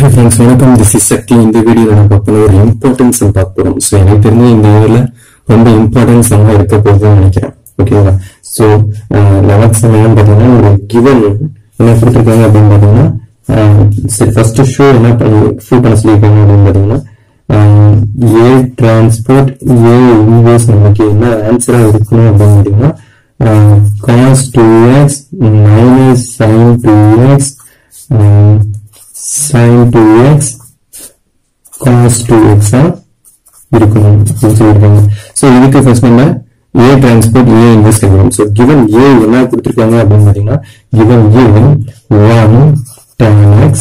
Friends வணக்கம் this is சக்தி இந்த video நம்ம பார்க்கணும் ஒரு இம்பார்ட்டன்ஸ் பார்க்க போறோம் ஸோ எனக்கு தெரிஞ்ச இந்த இயர்ல ரொம்ப இம்பார்ட்டன்ஸ் நம்ம இருக்க போகுதுன்னு நினைக்கிறேன் ஓகேவா ஸோ லெவன்த் செவன் பார்த்தீங்கன்னா ஒரு கிவன் என்ன கொடுத்துருக்காங்க அப்படின்னு பார்த்தீங்கன்னா சரி ஃபர்ஸ்ட் ஷோ என்ன பண்ணி ஷோ பண்ண சொல்லியிருக்காங்க அப்படின்னு பார்த்தீங்கன்னா ஏ டிரான்ஸ்போர்ட் ஏ இன்வேஸ் நமக்கு என்ன ஆன்சரா இருக்கணும் அப்படின்னு பார்த்தீங்கன்னா cos 2x minus sin 2x um, sin 2x cos 2x ஆ இருக்கணும் அப்படின்னு சொல்லியிருக்காங்க ஸோ இதுக்கு ஃபர்ஸ்ட் நம்ம ஏ டிரான்ஸ்போர்ட் ஏ இன்வெஸ்ட் பண்ணணும் ஸோ கிவன் ஏ என்ன கொடுத்துருக்காங்க அப்படின்னு பார்த்தீங்கன்னா given A one tan x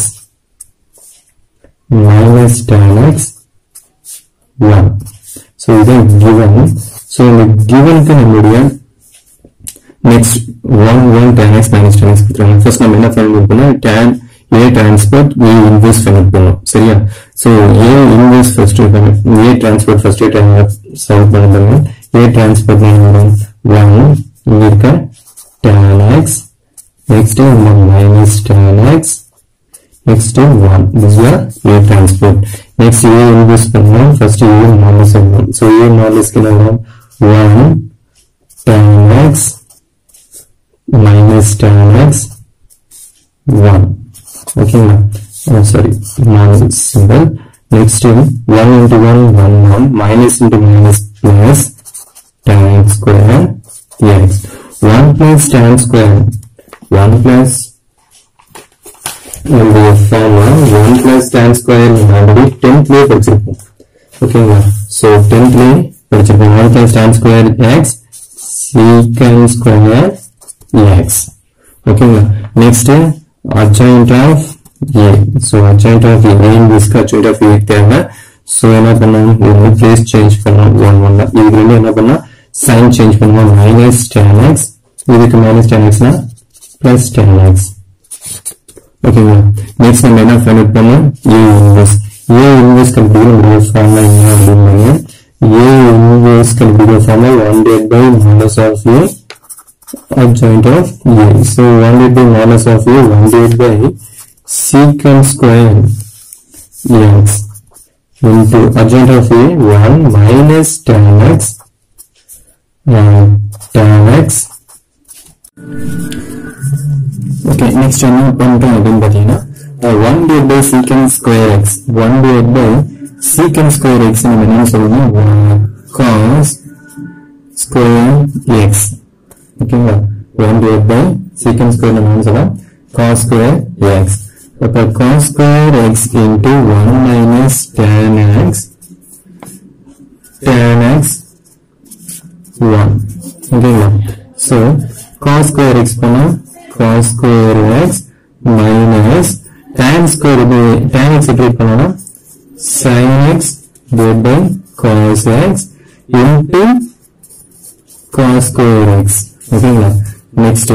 minus tan x one so இதான் கிவன் ஸோ இந்த கிவனுக்கு நம்மளுடைய next one one tan x minus tan x கொடுத்துருவாங்க ஃபர்ஸ்ட் நம்ம என்ன ஃபைண்ட் பண்ணோம் tan a transport a inverse find பண்ணோம் சரியா so a inverse first a transport first solve பண்ணுறாங்க a டிரான்ஸ்போர்ட் வரும் ஒன் இங்க இருக்க tan x நெக்ஸ்ட் இந்த minus tan x next one this is a transport next a inverse பண்ணலாம் first a minus பண்ணலாம் so a minus க்கு என்ன வரும் 1 tan x minus tan x 1 ஓகேங்களா oh, sorry minus symbol next 1 into 1 1 1 minus into minus plus tan x square x 1 plus tan square 1 plus நம்முடைய formula one plus tan square already டென்த்லேயே படிச்சிருப்போம் ஓகேங்களா so டென்த்லேயே படிச்சிருப்போம் one plus tan square x secant square x ஓகேங்களா next adjoint of A so adjoint of A இன்வெஸ்க்கு adjoint of A தேவை so என்ன பண்ணணும் இது வந்து பிளேஸ் சேஞ்ச் பண்ணணும் ஒன் ஒன்ல இதுக்கு வந்து என்ன பண்ணா சைன் சேஞ்ச் பண்ணுவோம் மைனஸ் டென் எக்ஸ் இதுக்கு மைனஸ் டென் எக்ஸ்னா பிளஸ் டென் எக்ஸ் ஓகேங்களா நெக்ஸ்ட் நம்ம என்ன ஃபைண்ட் அவுட் பண்ணோம் ஏ இன்வெர்ஸ் ஏ இன்வெர்ஸ் கண்டுபிடிக்கிற ஒரு ஃபார்முலா என்ன அப்படின்னு ஏ இன்வெர்ஸ் கண்டுபிடிக்கிற formula one det by modulus of A adjoint of A. So 1 divided by modulus of A, 1 divided by secant square x into adjoint of A, 1 minus tan x, uh, tan x. Okay, next என்ன பண்றோம் அப்படின்னு பார்த்தீங்கன்னா one divide by secant square x one divide by secant square x நம்ம என்ன சொல்லணும் cos square x ஓகேங்களா one divide by secant square நம்ம என்ன சொல்லலாம் காஸ் ஸ்கொயர் எக்ஸ் அப்போ cos square x into one minus tan x tan x one ஓகேங்களா so cos square x பண்ணா cos square x minus tan square இது tan x எப்படி பண்ணலாம் sine x divide by cos x into cos square x ஓகேங்களா next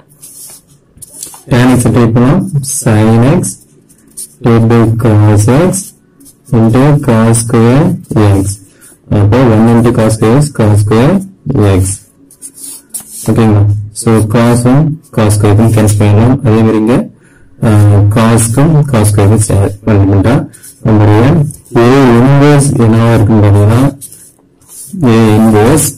tan x type பண்ணலாம் sin x divided by cos x into cos square x அப்போ 1 into cos square is cos square x ஓகேங்களா ஸோ காஸும் cos ஸ்கொயரும் cancel பண்ணலாம் அதே மாதிரி இங்க காஸ்க்கும் காஸ் ஸ்கொயரும் பண்ணிட்டா நம்மளுடைய ஏ இன்வர்ஸ் என்னவா இருக்குன்னு பார்த்தீங்கன்னா A inverse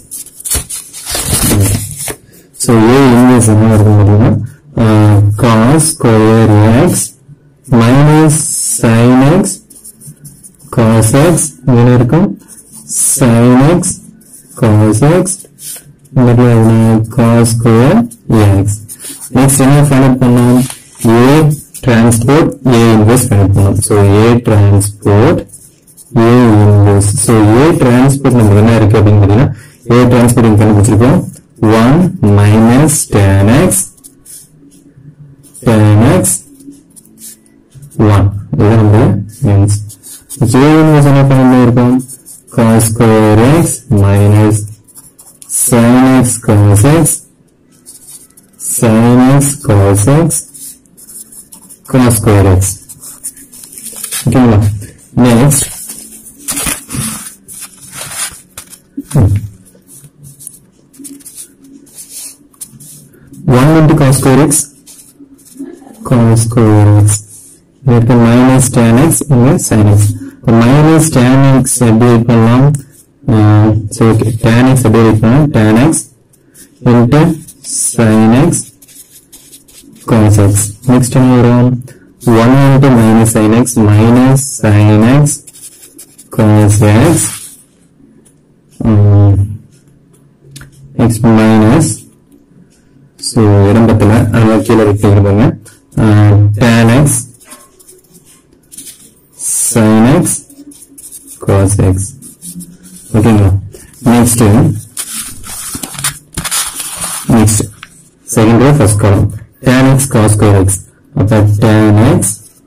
so A inverse என்ன இருக்கும் பார்த்தீங்கன்னா cos square x minus sign x cos x என்ன இருக்கும் sine x cos x cos square x next என்ன ஃபைண்ட் பண்ணோம் A transport A inverse find பண்ணோம் so A transport A inverse so A transport நமக்கு என்ன இருக்கு அப்படின்னு பார்த்தீங்கன்னா ஏ டிரான்ஸ்போர்ட் இங்க கண்டுபிடிச்சிருக்கோம் 1 minus tan x tan x 1 இது நம்ம means j inverse என்ன பண்ண இருக்கும் cos square x minus sin x cos x sin x cos x cos square x ஓகேங்களா next one into cos square x cos square x இருக்கு minus tan x இங்க sine x minus tan x எப்படி இது பண்ணலாம் சரி okay tan x எப்படி இது பண்ணலாம் tan x into sine x cos x. Next என்ன வரும் 1 into minus sin x minus sin x cos x um, x minus so இடம் பத்தல அதனால கீழே வைக்கிறப்பாங்க tan x sin x cos x ஓகேங்களா next next second row first column tan x cos square x அப்ப tan x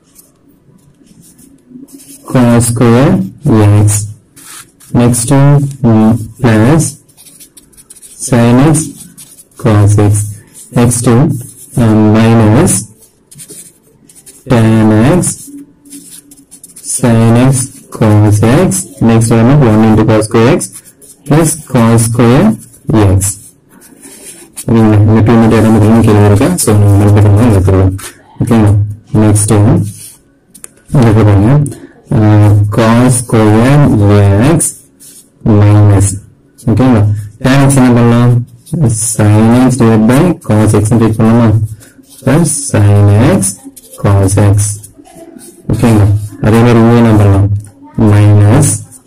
cos square x next um, plus sin x cos x next um, minus tan x sin x cos x next one 1 into cos square x plus cos square x ஓகேங்களா இந்த two metre இடம் மட்டும் கீழே இருக்கா so நம்ம மறுபடியும் தான் எடுத்துருவோம் ஓகேங்களா நெக்ஸ்ட் இதுக்கு பாருங்க காஸ் ஸ்கொயர் எக்ஸ் மைனஸ் ஓகேங்களா tan x என்ன பண்ணலாம் sin x divided by cos x divide பண்ணலாமா plus sin x cos x ஓகேங்களா அதே மாதிரி இங்கே என்ன பண்ணலாம் minus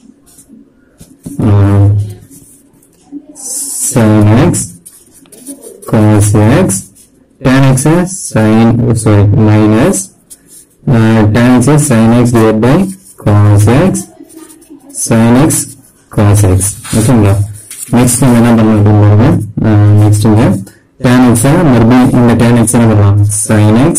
sin x cos x tan x is sin sorry minus uh, tan x is sin x divided by cos x sin x cos x ஓகேங்களா next நம்ம என்ன பண்ணலாம் அப்படின்னு பாருங்க நெக்ஸ்ட் இங்க tan x மறுபடியும் இந்த tan x என்ன பண்ணலாம் sin x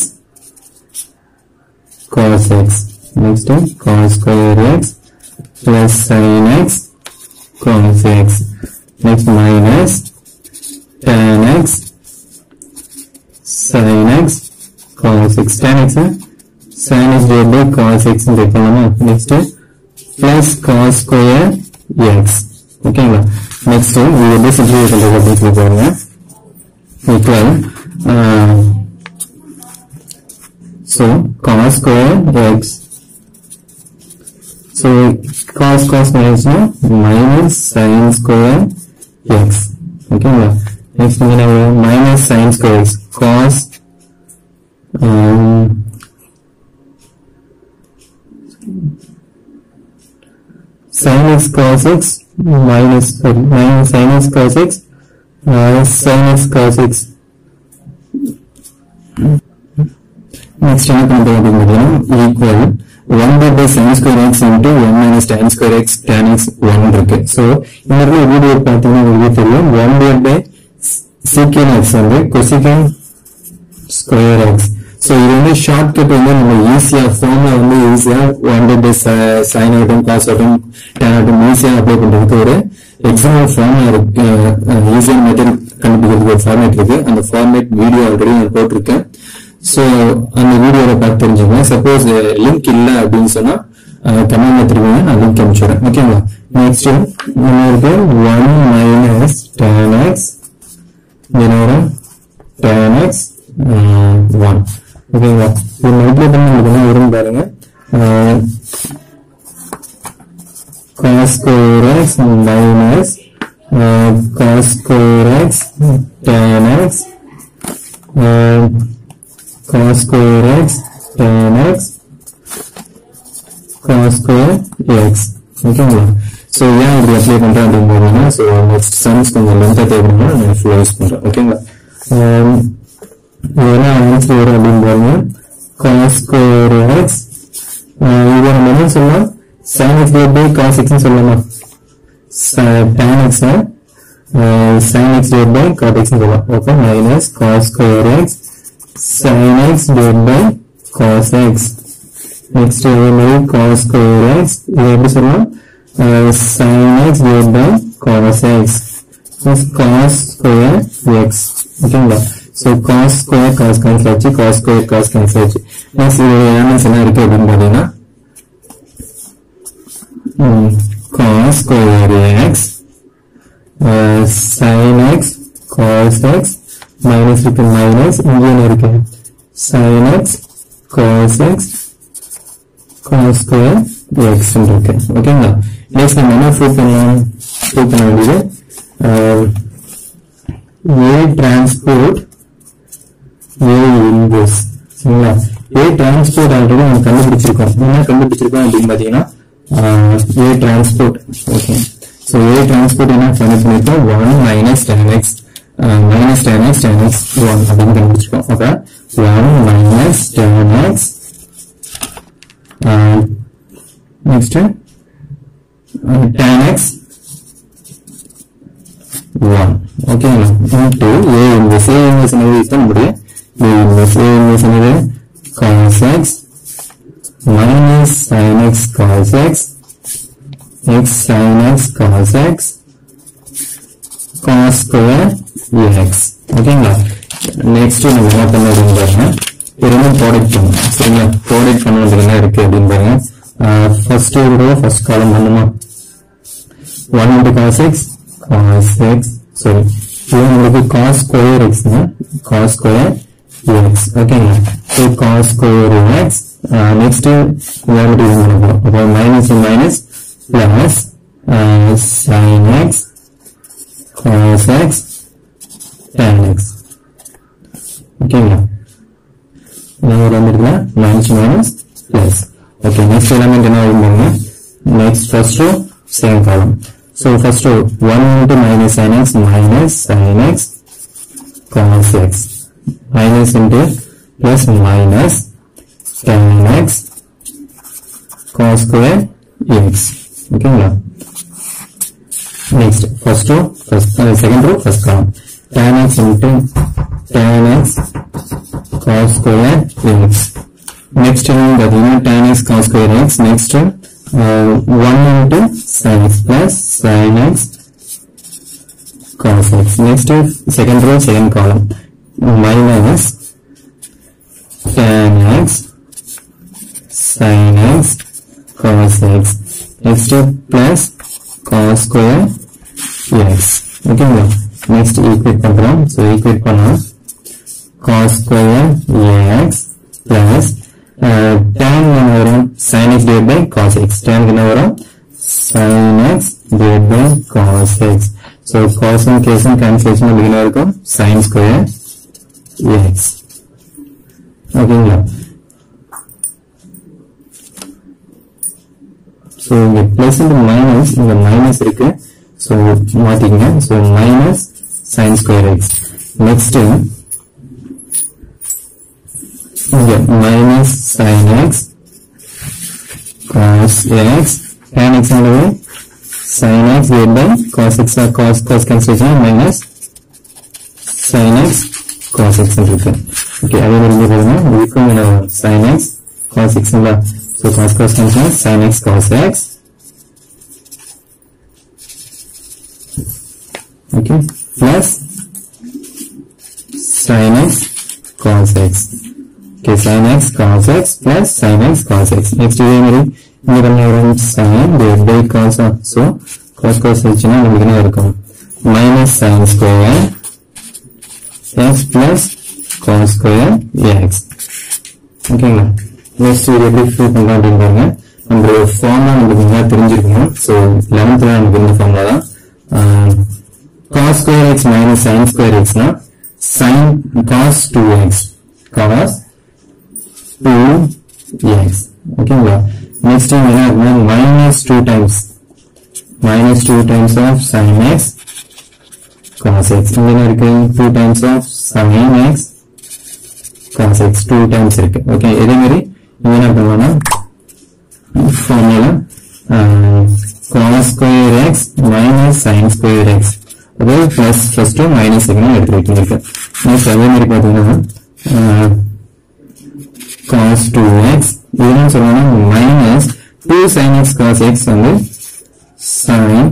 cos x next cos square x plus sin x cos x next minus tan x sin x cos x tan x sin x divided by cos x ன்னு type பண்ணலாமா next plus cos square x ஓகேங்களா next இது எப்படி simplify பண்றது அப்படின்னு சொல்லி பாருங்க equal so cos square x so cos cos minus minus sin square x ஓகேங்களா நெக்ஸ்ட் இங்க நம்ம minus sign square x cos sin x cos x minus sorry minus sin x cos x uh, sin x cos x next என்ன பண்றோம் அப்படின்னு பார்த்தீங்கன்னா equal one by by sine square x into one minus tan square x tan x one இருக்கு so இந்த இடத்துல video பார்த்தீங்கன்னா உங்களுக்கு தெரியும் ஒன் பை பை சீக்கிரம் எக்ஸ் வந்து கொசிகன் ஸ்கொயர் எக்ஸ் ஸோ இது வந்து ஷார்ட் கட் வந்து நம்ம ஈஸியா ஃபார்ம்ல வந்து ஈஸியா ஒன் பை பை சைன் ஆகட்டும் காஸ் ஆகட்டும் டேன் ஆகட்டும் ஈஸியா அப்ளை பண்றதுக்கு ஒரு எக்ஸாம்பிள் ஃபார்ம்ல இருக்கு ஈஸியான மெத்தட் கண்டுபிடிக்கிறதுக்கு ஒரு ஃபார்மேட் இருக்கு அந்த ஃபார்மேட் வீடியோ ஆல்ரெடி நான் போட்டிருக்கேன் ஸோ அந்த வீடியோவை பார்த்து தெரிஞ்சுக்கோங்க சப்போஸ் லிங்க் இல்லை அப்படின்னு சொன்னா கமெண்ட்ல திரும்பிங்க நான் லிங்க் அனுப்பிச்சுறேன் ஓகேங்களா நெக்ஸ்ட் நம்ம இருக்கு ஒன் மைனஸ் டேன் எக்ஸ் இதனோட டேன் எக்ஸ் ஒன் ஓகேங்களா இது மல்டிப்ளை பண்ணி உங்களுக்கு என்ன வரும் பாருங்க cos square x minus uh, cos square x tan x uh, cos square x tan x cos square x ஓகேங்களா ஸோ ஏன் இப்படி அப்ளை பண்றேன் அப்படின்னு போறீங்கன்னா ஸோ நெக்ஸ்ட் சம்ஸ் கொஞ்சம் லென்த்தாக தேவைப்படுனா நான் ஃபுல்லாக யூஸ் பண்றேன் ஓகேங்களா இது என்ன ஆன்சர் வரும் அப்படின்னு பாருங்க cos square x இது நம்ம என்ன சொல்லலாம் sin x divided by cos x னு சொல்லலாமா tan x sin x divided by cot x னு சொல்லலாம் okay minus cos square x sin x divided by cos x நெக்ஸ்ட் இதே மாதிரி cos square x இது எப்படி சொல்லலாம் sin x divided by cos x plus cos square x ஓகேங்களா ஸோ cos square cos cancel ஆச்சு cos square cos cancel ஆச்சு நெக்ஸ்ட் இது ஆன்சர் என்ன இருக்கு அப்படின்னு பார்த்தீங்கன்னா cos square x uh, sin x cos x minus இருக்கு minus இங்கே என்ன இருக்கு sin x cos x cos square x இருக்கு ஓகேங்களா நெக்ஸ்ட் நம்ம என்ன ப்ரூவ் பண்ணலாம் ப்ரூவ் பண்ண வேண்டியது ஏ டிரான்ஸ்போர்ட் ஏ இன்வெர்ஸ் சரிங்களா ஏ டிரான்ஸ்போர்ட் ஆல்ரெடி நம்ம கண்டுபிடிச்சிருக்கோம் என்ன கண்டுபிடிச்சிருக்கோம் அப்படின்னு பாத்தீங்கன்னா A transpose okay so A transpose என்ன ஃபைண்ட் பண்ணிருக்கோம் one minus tan x minus tan x tan x one அப்படின்னு கண்டுபிடிச்சிருக்கோம் okay one minus tan x next tan x one ஓகேங்களா into A inverse A inverse என்னது தான் நம்முடைய A inverse A inverse என்னது cos x minus sin x cos x x sin x cos x cos square x ஓகேங்களா next நம்ம என்ன பண்ண அப்படின்னு பாருங்க இது ரெண்டும் ப்ராடக்ட் பண்ணணும் சரிங்களா ப்ராடக்ட் பண்ண வேண்டியது என்ன இருக்கு அப்படின்னு பாருங்க ஃபர்ஸ்ட் ரோ ஃபர்ஸ்ட் காலம் பண்ணுமா 1 into cos x cos x sorry இது உங்களுக்கு cos square x னா cos square x ஓகேங்களா so cos square x uh, next வேலிட்டி யூஸ் பண்ண போறோம் அப்போ minus minus plus sin x cos x tan x ஓகேங்களா என்ன ஒரு வந்துருக்குன்னா minus minus plus okay next element என்ன வருவாங்க next first row second column so first row one into minus sign x minus sign x cos x minus into plus minus tan x cos square x ஓகேங்களா next first row first second row first column tan x into tan x cos square x. Next one பார்த்தீங்கன்னா tan x cos square x. Next uh, 1 into sin x plus sin x cos x. Next second row second column minus tan x sin x cos x. Next plus cos square x. ஓகேங்களா next equate பண்றோம் so equate பண்ணோம் cos square x plus uh, tan என்ன வரும் sin x divided by cos x tan என்ன வரும் sin x divided by cos x so cos and cos and cancellation என்ன இருக்கும் sin square x ஓகேங்களா so இங்க plus இந்த மைனஸ் இங்க மைனஸ் இருக்கு ஸோ மாத்திக்கங்க so minus sign square x next இங்க minus sign x cos x tan x என்னது sin x divided by cos x or cos cos cancellation minus sin x cos x இருக்கு okay அதே மாதிரி இங்க பாருங்க இதுக்கும் என்ன வரும் sin x cos x இல்ல so cos cos cancel sin x cos x okay plus sin x cos x okay sin x cos x plus sin x cos x next இதே மாதிரி இங்க என்ன வரும் sin divided by cos so cos cos வச்சுனா நமக்கு என்ன இருக்கும் minus sin square x plus cos square x ஓகேங்களா நெக்ஸ்ட் இது எப்படி ப்ரூவ் பண்ணலாம் அப்படின்னு பாருங்க நம்மளோட ஃபார்முலா நமக்கு நல்லா தெரிஞ்சிருக்கணும் ஸோ லெவன்த்ல நமக்கு இந்த ஃபார்முலா தான் cos square x minus sin square x னா sin cos 2x cos 2x ஓகேங்களா நெக்ஸ்ட் டைம் என்ன இருக்குன்னா minus two times minus two times of sin x cos x இங்க என்ன இருக்கு two times of sin x cos x two times இருக்கு okay இதே மாதிரி இங்க என்ன பண்ணுவோம்னா formula cos square x minus sin square x அதாவது பிளஸ் ஃபர்ஸ்ட் மைனஸ் செகண்ட் எடுத்து வைக்கணும் நெக்ஸ்ட் அதே மாதிரி பார்த்தீங்கன்னா cos 2x இதுன்னு சொல்லணும் minus two sin x cos x வந்து sin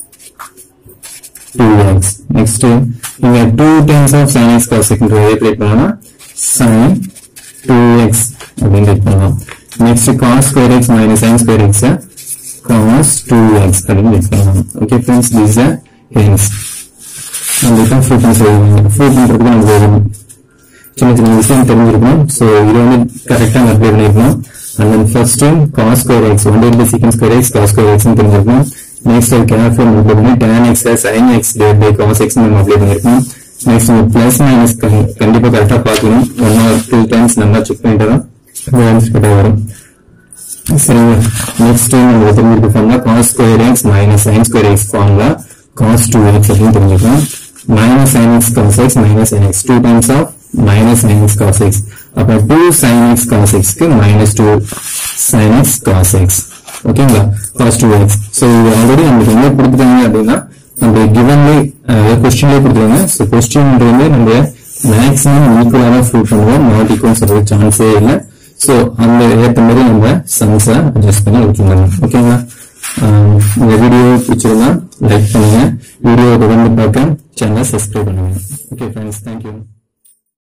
2x நெக்ஸ்ட் இங்க two times of sin x cos x replace பண்ணோம்னா sin 2x அப்படின்னு ரைட் பண்ணலாம் next cos square x minus sin square x cos 2x அப்படின்னு write பண்ணலாம் okay friends this are hence நம்ம இப்போ prove பண்ண சொல்லுவாங்க ப்ரூவ் பண்றதுக்கு நமக்கு ஒரு சின்ன சின்ன விஷயம் தெரிஞ்சிருக்கணும் ஸோ இதை வந்து கரெக்டாக அப்ளை பண்ணிருக்கணும் and then first one cos square x 1 divided by secant square x cos square x னு தெரிஞ்சிருக்கும் நெக்ஸ்ட் அது கேர்ஃபுல் அப்ளை பண்ணி tan x sin x divided by cos x நம்ம அப்ளை பண்ணிருக்கோம் நெக்ஸ்ட் நம்ம பிளஸ் மைனஸ் கண்டிப்பா கரெக்டா பார்க்கணும் ஒன் ஆர் டூ டைம்ஸ் நல்லா செக் பண்ணிட்டு தான் ஆன்சர் கரெக்டா வரும் சரிங்க நெக்ஸ்ட் நம்ம தெரிஞ்சிருக்க formula cos square x minus sin square x formula cos two x அப்படின்னு தெரிஞ்சுக்கலாம் minus sin x cos x minus sin x two times of minus sin x cos x அப்ப two sin x cos x க்கு minus two sin x cos x ஓகேங்களா cos two x so இது already நம்மளுக்கு என்ன கொடுத்துட்டாங்க அப்படின்னா நம்ம கிவன்லே கொஸ்டின்லேயே கொடுத்துருவாங்க ஸோ கொஸ்டின்ன்றது நம்ம மேக்ஸிமம் ஈக்குவலாக ப்ரூவ் பண்ணுவோம் நாட் ஈக்குவல் சொல்றது சான்ஸே இல்லை ஸோ அந்த ஏற்ற மாதிரி நம்ம சம்ஸை அட்ஜஸ்ட் பண்ணி வச்சுக்கணும் ஓகேங்களா ஆஹ் இந்த வீடியோ பிடிச்சிருந்தா லைக் பண்ணுங்க வீடியோ தொடர்ந்து பார்க்க சேனலை சப்ஸ்கிரைப் பண்ணுங்க ஓகே ஃப்ரெண்ட்ஸ் தேங்க்யூ